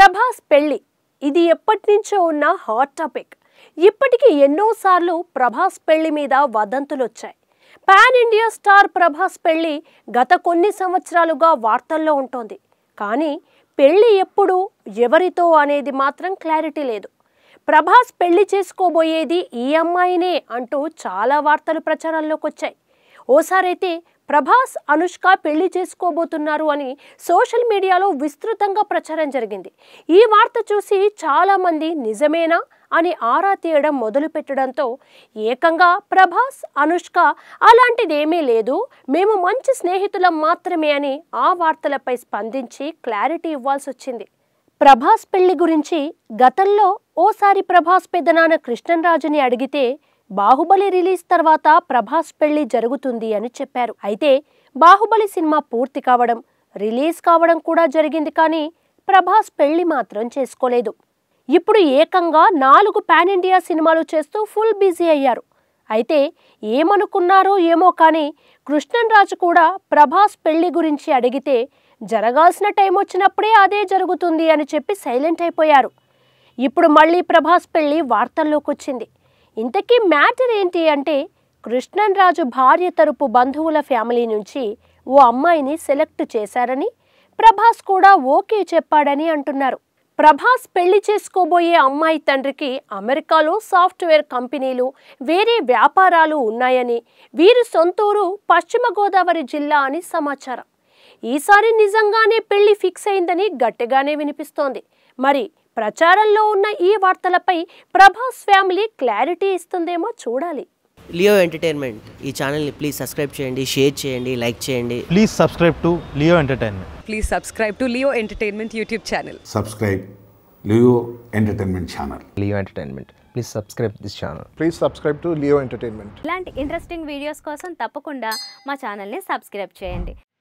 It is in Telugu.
ప్రభాస్ పెళ్లి ఇది ఎప్పటి నుంచో ఉన్న హాట్ టాపిక్ ఇప్పటికీ ఎన్నోసార్లు ప్రభాస్ పెళ్లి మీద వదంతులు వచ్చాయి పాన్ ఇండియా స్టార్ ప్రభాస్ పెళ్లి గత కొన్ని సంవత్సరాలుగా వార్తల్లో ఉంటుంది కానీ పెళ్లి ఎప్పుడు ఎవరితో అనేది మాత్రం క్లారిటీ లేదు ప్రభాస్ పెళ్లి చేసుకోబోయేది ఈ అమ్మాయినే అంటూ చాలా వార్తలు ప్రచారంలోకి వచ్చాయి ఓసారైతే ప్రభాస్ అనుష్క పెళ్లి చేసుకోబోతున్నారు అని సోషల్ మీడియాలో విస్తృతంగా ప్రచారం జరిగింది ఈ వార్త చూసి చాలామంది నిజమేనా అని ఆరా తీయడం మొదలు పెట్టడంతో ఏకంగా ప్రభాస్ అనుష్క అలాంటిదేమీ లేదు మేము మంచి స్నేహితులం మాత్రమే అని ఆ వార్తలపై స్పందించి క్లారిటీ ఇవ్వాల్సి వచ్చింది ప్రభాస్ పెళ్లి గురించి గతంలో ఓసారి ప్రభాస్ పెద్దనాన్న కృష్ణంరాజుని అడిగితే బాహుబలి రిలీజ్ తర్వాత ప్రభాస్ పెళ్లి జరుగుతుంది అని చెప్పారు అయితే బాహుబలి సినిమా పూర్తి కావడం రిలీజ్ కావడం కూడా జరిగింది కానీ ప్రభాస్ పెళ్లి మాత్రం చేసుకోలేదు ఇప్పుడు ఏకంగా నాలుగు పాన్ ఇండియా సినిమాలు చేస్తూ ఫుల్ బిజీ అయ్యారు అయితే ఏమనుకున్నారో ఏమో కానీ కృష్ణన్రాజు కూడా ప్రభాస్ పెళ్లి గురించి అడిగితే జరగాల్సిన టైం వచ్చినప్పుడే అదే జరుగుతుంది అని చెప్పి సైలెంట్ అయిపోయారు ఇప్పుడు మళ్ళీ ప్రభాస్ పెళ్లి వార్తల్లోకి వచ్చింది ఇంతకీ మ్యాటర్ ఏంటి అంటే కృష్ణన్ రాజు భార్య తరపు బంధువుల ఫ్యామిలీ నుంచి ఓ అమ్మాయిని సెలెక్ట్ చేశారని ప్రభాస్ కూడా ఓకే చెప్పాడని అంటున్నారు ప్రభాస్ పెళ్లి చేసుకోబోయే అమ్మాయి తండ్రికి అమెరికాలో సాఫ్ట్వేర్ కంపెనీలు వేరే వ్యాపారాలు ఉన్నాయని వీరి సొంతూరు పశ్చిమ గోదావరి జిల్లా అని సమాచారం ఈసారి నిజంగానే పెళ్లి ఫిక్స్ అయిందని గట్టిగానే వినిపిస్తోంది మరి ప్రచారంలో ఉన్న ఈ వార్తలపై ప్రభాస్ ఫ్యామిలీ క్లారిటీ ఇస్తుందేమో చూడాలి లియో ఎంటర్టైన్మెంట్ ఈ ఛానల్ని ప్లీజ్ సబ్స్క్రైబ్ చేయండి షేర్ చేయండి లైక్ చేయండి Please subscribe to Leo Entertainment. Please subscribe to Leo Entertainment YouTube channel. subscribe Leo Entertainment Channel. Leo Entertainment. Please subscribe this channel. Please subscribe to Leo Entertainment. ఇలాంటి ఇంట్రెస్టింగ్ వీడియోస్ కోసం తప్పకుండా మా ఛానల్ని సబ్స్క్రైబ్ చేయండి